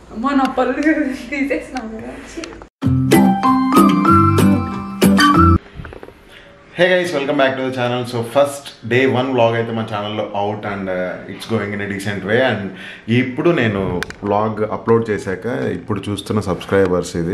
అమ్మ నా పళ్ళు తీసేసినావు కదా ఛీ. Hey guys welcome back to the channel so first day one vlog అయితే మా ఛానల్లో out and it's going in a decent way and ఇప్పుడు నేను వ్లాగ్ అప్లోడ్ చేశాక ఇప్పుడు చూస్తున్న సబ్స్క్రైబర్స్ ఇది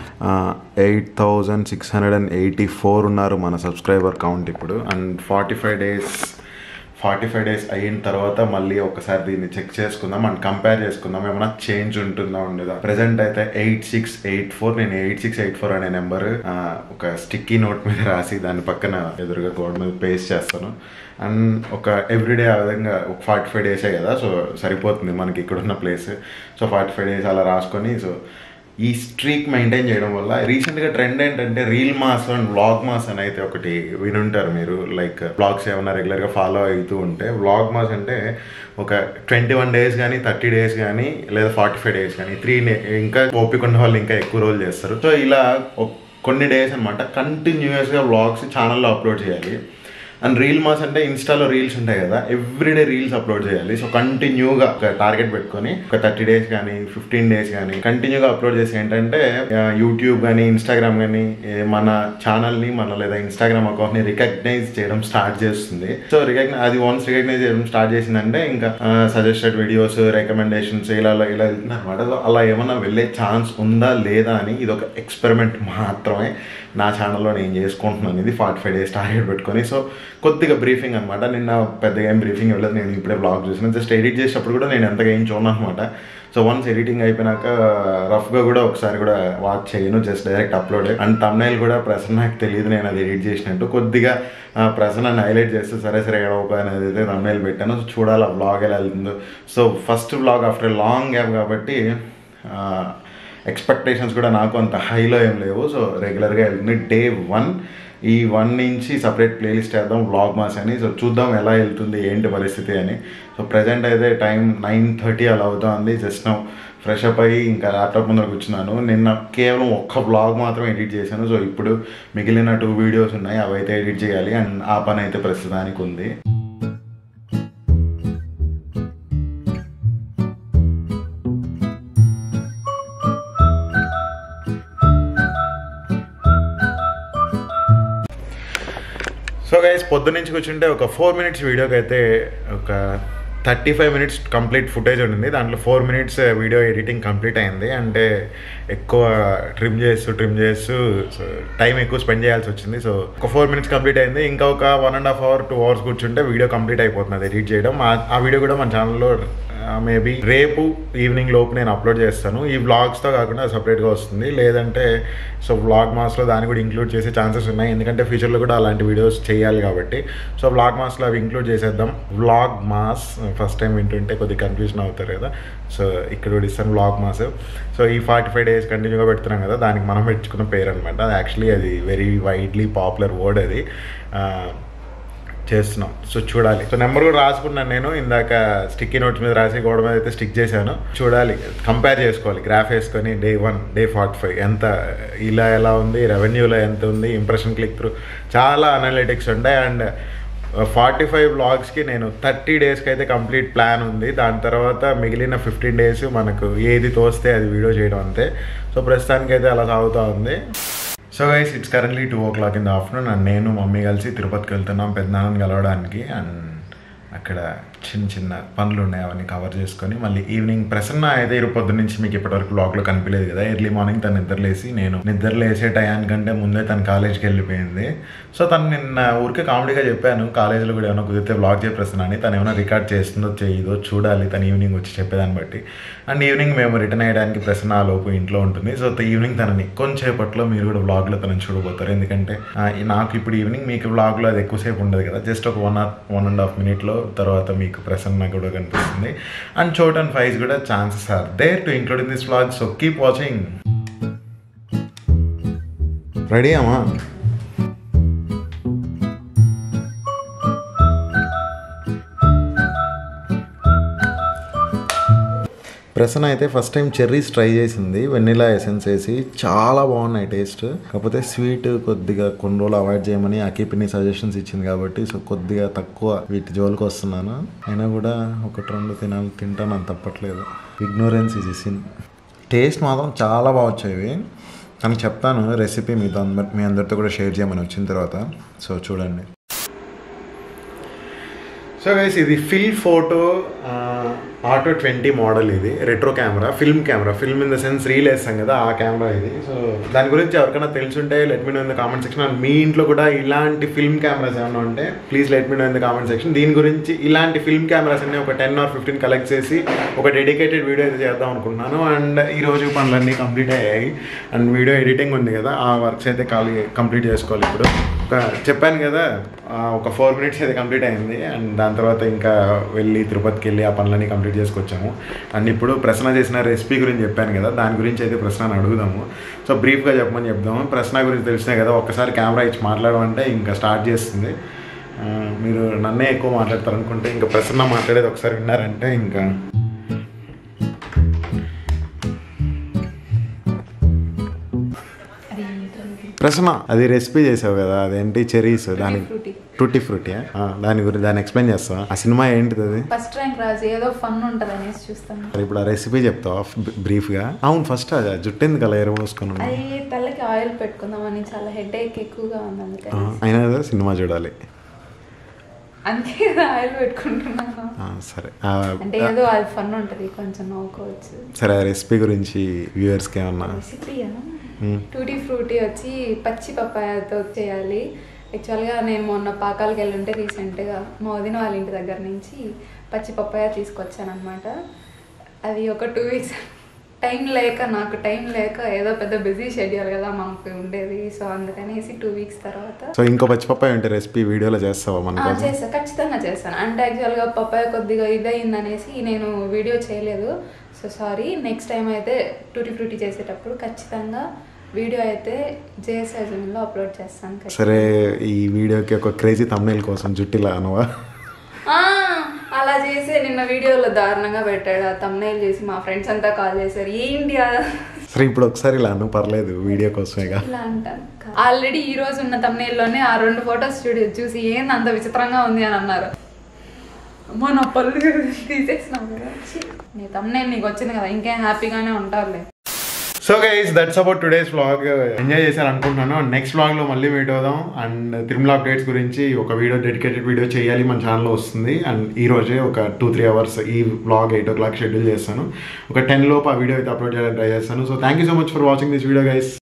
eight thousand six hundred and eighty four ఉన్నారు మన సబ్స్క్రైబర్ కౌంట్ ఇప్పుడు and forty five days forty five days అయిన తర్వాత మళ్ళీ ఒకసారి దీన్ని చెక్ చేసుకుందాం అండ్ కంపేర్ చేసుకుందాం ఏమైనా చేంజ్ ఉంటుందా ఉండదా ప్రెసెంట్ అయితే ఎయిట్ సిక్స్ ఎయిట్ ఫోర్ నేను ఎయిట్ సిక్స్ ఎయిట్ ఫోర్ అనే నెంబర్ ఒక స్టిక్కీ నోట్ మీద రాసి దాని పక్కన ఎదురుగా గోడ మీద పేస్ట్ చేస్తాను అండ్ ఒక ఎవ్రీడే ఆ విధంగా ఒక ఫార్టీ ఫైవ్ డేసే కదా సో సరిపోతుంది మనకి ఇక్కడ ఉన్న place so forty five days అలా రాసుకొని సో ఈ స్ట్రీక్ మెయింటైన్ చేయడం వల్ల రీసెంట్గా ట్రెండ్ ఏంటంటే reelmas and vlogmas అని అయితే ఒకటి వినుంటారు మీరు లైక్ వ్లాగ్స్ ఏమన్నా రెగ్యులర్గా ఫాలో అవుతూ ఉంటే వ్లాగ్ మాస్ అంటే ఒక ట్వంటీ వన్ డేస్ కానీ థర్టీ డేస్ కానీ లేదా ఫార్టీ ఫైవ్ డేస్ కానీ త్రీ ఇంకా ఓపిక ఉన్న వాళ్ళు ఇంకా ఎక్కువ రోజులు చేస్తారు సో ఇలా ఒక- కొన్ని డేస్ అనమాట కంటిన్యూస్గా వ్లాగ్స్ ఛానల్లో అప్లోడ్ చేయాలి అండ్ రీల్ మాస్ అంటే ఇన్స్టాలో రీల్స్ ఉంటాయి కదా ఎవ్రీడే రీల్స్ అప్లోడ్ చేయాలి సో కంటిన్యూగా ఒక టార్గెట్ పెట్టుకొని ఒక థర్టీ డేస్ కానీ ఫిఫ్టీన్ డేస్ కానీ కంటిన్యూగా అప్లోడ్ చేసి ఏంటంటే ఆ, యూట్యూబ్ కానీ ఇన్స్టాగ్రామ్ కానీ ఏ, మన ఛానల్ని మన లేదా ఇన్స్టాగ్రామ్ అకౌంట్ని రికగ్నైజ్ చేయడం స్టార్ట్ చేస్తుంది సో రికగ్నై అది వన్స్ రికగ్నైజ్ చేయడం స్టార్ట్ చేసిందంటే ఇంకా సజెస్టెడ్ వీడియోస్ రికమెండేషన్స్ ఇలా ఇలా ఇలా వెళ్తుంది అనమాట సో అలా ఏమన్నా వెళ్ళే ఛాన్స్ ఉందా లేదా అని ఇది ఒక ఎక్స్పెరిమెంట్ మాత్రమే నా ఛానల్లో నేను చేసుకుంటున్నాను ఇది ఫార్టీ ఫైవ్ డేస్ టార్గెట్ పెట్టుకొని సో కొద్దిగా బ్రీఫింగ్ అనమాట నిన్న పెద్దగా ఏం బ్రీఫింగ్ ఇవ్వలేదు నేను ఇప్పుడే బ్లాగ్ చూసిన జస్ట్ ఎడిట్ చేసేటప్పుడు కూడా నేను ఎంతగా ఏం చూడను అనమాట సో వన్స్ ఎడిటింగ్ అయిపోయినాక రఫ్గా కూడా ఒకసారి కూడా వాచ్ చేయను just direct upload and thumbnail కూడా ప్రసన్న నాకు తెలియదు నేను అది ఎడిట్ చేసినట్టు కొద్దిగా ఆ, ప్రసన్న హైలైట్ చేస్తే సరే సరే ఎడవక అనేది అయితే తమ్నైల్ పెట్టాను సో చూడాలి ఆ బ్లాగ్ ఎలా వెళ్తుందో so first blog after long gap కాబట్టి ఎక్స్పెక్టేషన్స్ కూడా నాకు అంత హైలో ఏం లేవు సో రెగ్యులర్గా వెళ్తుంది డే వన్ ఈ వన్ నుంచి సపరేట్ ప్లేలిస్ట్ వేద్దాం వ్లాగ్ మాస్ అని సో చూద్దాం ఎలా వెళ్తుంది ఏంటి పరిస్థితి అని సో ప్రజెంట్ అయితే టైం నైన్ థర్టీ అలా అవుతుంది జస్ట్ నౌ ఫ్రెష్ అప్ అయ్యి ఇంకా ల్యాప్టాప్ ముందర కూర్చున్నాను నిన్న కేవలం ఒక్క బ్లాగ్ మాత్రం ఎడిట్ చేశాను సో ఇప్పుడు మిగిలిన టూ వీడియోస్ ఉన్నాయి అవి అయితే ఎడిట్ చేయాలి అండ్ ఆ పని అయితే ప్రస్తుతానికి ఉంది సో గైస్ పొద్దు నుంచి కూర్చుంటే ఒక ఫోర్ మినిట్స్ వీడియోకి అయితే ఒక thirty five minutes complete footage ఉండింది దాంట్లో four minutes video editing complete అయింది అంటే ఎక్కువ ట్రిమ్ చేస్తూ ట్రిమ్ చేస్తూ టైం ఎక్కువ స్పెండ్ చేయాల్సి వచ్చింది సో ఒక ఫోర్ మినిట్స్ కంప్లీట్ అయింది ఇంకా ఒక one and half hour two hours కూర్చుంటే వీడియో కంప్లీట్ అయిపోతుంది ఎడిట్ చేయడం ఆ- ఆ వీడియో కూడా మన ఛానల్లో మేబీ రేపు ఈవినింగ్ లోపు నేను అప్లోడ్ చేస్తాను ఈ వ్లాగ్స్తో కాకుండా సపరేట్గా వస్తుంది లేదంటే సో వ్లాగ్ మాస్లో దాన్ని కూడా ఇంక్లూడ్ చేసే ఛాన్సెస్ ఉన్నాయి ఎందుకంటే ఫ్యూచర్లో కూడా అలాంటి వీడియోస్ చేయాలి కాబట్టి సో వ్లాగ్ మాస్లో అవి ఇంక్లూడ్ చేసేద్దాం వ్లాగ్ మాస్ ఫస్ట్ టైం వింటుంటే కొద్దిగా కన్ఫ్యూజన్ అవుతారు కదా సో ఇక్కడ కూడా ఇస్తాను వ్లాగ్ మాస్ సో ఈ ఫార్టీ ఫైవ్ డేస్ కంటిన్యూగా పెడుతున్నాం కదా దానికి మనం పెట్టుకున్న పేరు అనమాట అది యాక్చువల్లీ అది వెరీ వైడ్లీ పాపులర్ వర్డ్ అది ఆ, చేస్తున్నాం సో చూడాలి సో నెంబర్ కూడా రాసుకున్నాను నేను ఇందాక స్టిక్కీ నోట్స్ మీద రాసి గోడ మీద అయితే స్టిక్ చేశాను చూడాలి కంపేర్ చేసుకోవాలి గ్రాఫ్ వేసుకొని day one day forty five ఎంత ఇలా ఎలా ఉంది రెవెన్యూలో ఎంత ఉంది ఇంప్రెషన్ క్లిక్ త్రూ చాలా అనలిటిక్స్ ఉంటాయి అండ్ ఫార్టీ ఫైవ్ బ్లాగ్స్కి నేను థర్టీ డేస్కి అయితే కంప్లీట్ ప్లాన్ ఉంది దాని తర్వాత మిగిలిన ఫిఫ్టీన్ డేస్ మనకు ఏది తోస్తే అది వీడియో చేయడం అంతే సో ప్రస్తుతానికి అయితే అలా సాగుతూ ఉంది so guys it's currently two o'clock in the afternoon and నేను మమ్మీ కలిసి తిరుపతికి వెళ్తున్నాం పెద్దనాన్నని కలవడానికి అండ్ అక్కడ చిన్న చిన్న పనులు ఉన్నాయి అవన్నీ కవర్ చేసుకొని మళ్ళీ ఈవినింగ్ ప్రసన్న అయితే ఇరు పొద్దు నుంచి మీకు ఇప్పటివరకు బ్లాగ్లో కనిపించలేదు కదా ఎర్లీ మార్నింగ్ తను నిద్రలేసి నేను నిద్రలేసే టయానికంటే ముందే తను కాలేజ్కి వెళ్ళిపోయింది సో తను నిన్న ఊరికే కామెడీగా చెప్పాను కాలేజీలో కూడా ఏమైనా కుదిరితే బ్లాగ్ చేయ ప్రసన్న అని తను ఏమైనా రికార్డ్ చేస్తుందో చేయదో చూడాలి తను ఈవినింగ్ వచ్చి చెప్పేదాన్ని బట్టి అండ్ ఈవినింగ్ మేము రిటర్న్ అయ్యడానికి ప్రసన్న ఆ లోపు ఇంట్లో ఉంటుంది సో ఈవినింగ్ తనని కొంచెంసేపట్లో మీరు కూడా వ్లాగ్లో తనని చూడబోతారు ఎందుకంటే ఆ, ఈ నాకు ఇప్పుడు ఈవినింగ్ మీకు వ్లాగ్లో అది ఎక్కువసేపు ఉండదు కదా జస్ట్ ఒక one or one and half మినిట్లో తర్వాత మీకు ప్రసన్న కూడా కనిపిస్తుంది అండ్ చోట్ అండ్ ఫైజ్ కూడా chances are there to include in this vlog so keep watching ready అమ్మా ప్రసన్న అయితే ఫస్ట్ టైం చెర్రీస్ ట్రై చేసింది వెనిలా ఎసెన్స్ వేసి చాలా బాగున్నాయి టేస్ట్ కాకపోతే స్వీట్ కొద్దిగా కొన్ని రోజులు అవాయిడ్ చేయమని అకీపిని సజెషన్స్ ఇచ్చింది కాబట్టి సో కొద్దిగా తక్కువ వీటి జోలికి వస్తున్నాను అయినా కూడా ఒకటి రెండు తినాలి తింటాను అని తప్పట్లేదు ఇగ్నోరెన్స్ ఇస్ సిన్ టేస్ట్ మాత్రం చాలా బాగా వచ్చేవి కానీ చెప్తాను రెసిపీ మీతో అందరి మీ అందరితో కూడా షేర్ చేయమని వచ్చిన తర్వాత సో చూడండి సో గైస్ ఇది ఫిల్ ఫోటో ఆటో ట్వంటీ మోడల్ ఇది retro camera film camera film in the sense reel వేస్తాం కదా ఆ కెమెరా ఇది సో దాని గురించి ఎవరికైనా తెలుసుంటే let me know in the comment section and మీ ఇంట్లో కూడా ఇలాంటి ఫిల్మ్ కెమెరాస్ ఏమైనా ఉంటే please let me know in the comment section దీని గురించి ఇలాంటి ఫిల్మ్ కెమెరాస్ అన్ని ఒక టెన్ ఆర్ ఫిఫ్టీన్ కలెక్ట్ చేసి ఒక డెడికేటెడ్ వీడియో అయితే చేద్దాం అనుకుంటున్నాను అండ్ ఈ రోజు పనులన్నీ కంప్లీట్ అయ్యాయి అండ్ వీడియో ఎడిటింగ్ ఉంది కదా ఆ వర్క్స్ అయితే ఖాళీ కంప్లీట్ చేసుకోవాలి ఇప్పుడు ఒక చెప్పాను కదా ఆ, ఒక ఫోర్ మినిట్స్ అయితే కంప్లీట్ అయింది అండ్ దాని తర్వాత ఇంకా వెళ్ళి తిరుపతికి వెళ్ళి ఆ పనులన్నీ కంప్లీట్ చేసుకొచ్చాము అండ్ ఇప్పుడు ప్రశ్న చేసిన రెసిపీ గురించి చెప్పాను కదా దాని గురించి అయితే ప్రశ్న అడుగుదాము సో బ్రీఫ్గా చెప్పమని చెప్దాము ప్రశ్న గురించి తెలిసినాయి కదా ఒక్కసారి కెమెరా ఇచ్చి మాట్లాడమంటే ఇంకా స్టార్ట్ చేస్తుంది ఆ, మీరు నన్నే ఎక్కువ మాట్లాడతారు అనుకుంటే ఇంకా ప్రసన్న మాట్లాడేది ఒకసారి విన్నారంటే ఇంకా అది ఏంటంటే ప్రసన్న అది రెసిపీ చేసావు కదా అదేంటి చెరీస్ దాని ఫ్రూటీ టూటీ ఫ్రూటీ దాని గురించి దాన్ని ఎక్స్ప్లెయిన్ చేస్తావా ఆ సినిమా ఏంటిది అది ఫస్ట్ ర్యాంక్ రాజు ఏదో ఫన్ ఉంటుంది అనేసి చూస్తాను మరి ఇప్పుడు ఆ రెసిపీ చెప్తావా బ్రీఫ్గా అవును ఫస్ట్ అది జుట్టు ఎందుకు అలా ఎరమోసుకొని ఉంది? అది తలకి ఆయిల్ పెట్టుకుందామని చాలా హెడ్ ఏక్ ఎక్కువగా ఉంది ఆ, అందుకని అయినా కదా సినిమా చూడాలి అందుకే కదా ఆయిల్ పెట్టుకుంటున్నాను ఆ, సరే ఆ, అంటే ఏదో అది ఫన్ ఉంటుంది కొంచెం నవ్వుకోవచ్చు సరే ఆ రెసిపీ గురించి వ్యూవర్స్కి ఏమన్నా రెసిపీయా మ్మ్. టూటీ ఫ్రూటీ వచ్చి పచ్చి పప్పాయతో చేయాలి యాక్చువల్గా నేను మొన్న పాకాలకు వెళ్ళి ఉంటే రీసెంట్గా మా వదిన వాళ్ళ ఇంటి దగ్గర నుంచి పచ్చి పప్పాయ తీసుకొచ్చాను అనమాట అది ఒక టూ వీక్స్ టైం లేక నాకు టైం లేక ఏదో పెద్ద బిజీ షెడ్యూల్ కదా మనకు ఉండేది సో అందుకనేసి టూ వీక్స్ తర్వాత సో ఇంకో పచ్చిపప్పాయి ఉంటే రెసిపీ వీడియోలో చేస్తావా మన ఆ, కోసం చేస్తా ఖచ్చితంగా చేస్తాను అంటే యాక్చువల్గా పప్పాయ కొద్దిగా ఇదయిందనేసి నేను వీడియో చేయలేదు సో సారీ నెక్స్ట్ టైం అయితే టూటీ ఫ్రూటీ చేసేటప్పుడు ఖచ్చితంగా వీడియో అయితే జేఎస్ఐజంలో అప్లోడ్ చేస్తాను ఖచ్చితంగా. సరే ఈ వీడియోకి ఒక క్రేజీ తమ్నేల్ కోసం జుట్టిలా అనవా ఆ, అలా చేసి నిన్న వీడియోలో దారుణంగా పెట్టాడు ఆ తమ్నైల్ చేసి మా ఫ్రెండ్స్ అంతా కాల్ చేశారు ఏంటి ఆ-" సరే ఇప్పుడు ఒకసారి ఇలా అను పర్లేదు వీడియో కోసమేగా ఇలా అంటాను ఆల్రెడీ ఈ రోజు ఉన్న తమ్నైల్లోనే ఆ రెండు ఫొటోస్ చూడి చూసి ఏంది అంత విచిత్రంగా ఉంది అని అన్నారు అమ్మా నా పళ్ళు తీసేసినావు కదా ఛీ, నీ తమ్నైల్ నీకు వచ్చింది కదా ఇంకేం హ్యాపీగానే ఉంటారులే so guys that's about today's vlog enjoy చేశారు అనుకుంటున్నాను నెక్స్ట్ వ్లాగ్లో మళ్ళీ మీట్ అవుదాం అండ్ తిరుమల అప్డేట్స్ గురించి ఒక వీడియో డెడికేటెడ్ వీడియో చేయాలి మన ఛానల్లో వస్తుంది అండ్ ఈ రోజే ఒక టూ త్రీ అవర్స్ ఈ vlog eight o'clock schedule చేస్తాను ఒక టెన్ లోపు ఆ వీడియో అయితే అప్లోడ్ చేయడానికి ట్రై చేస్తాను so thank you so much for watching this video guys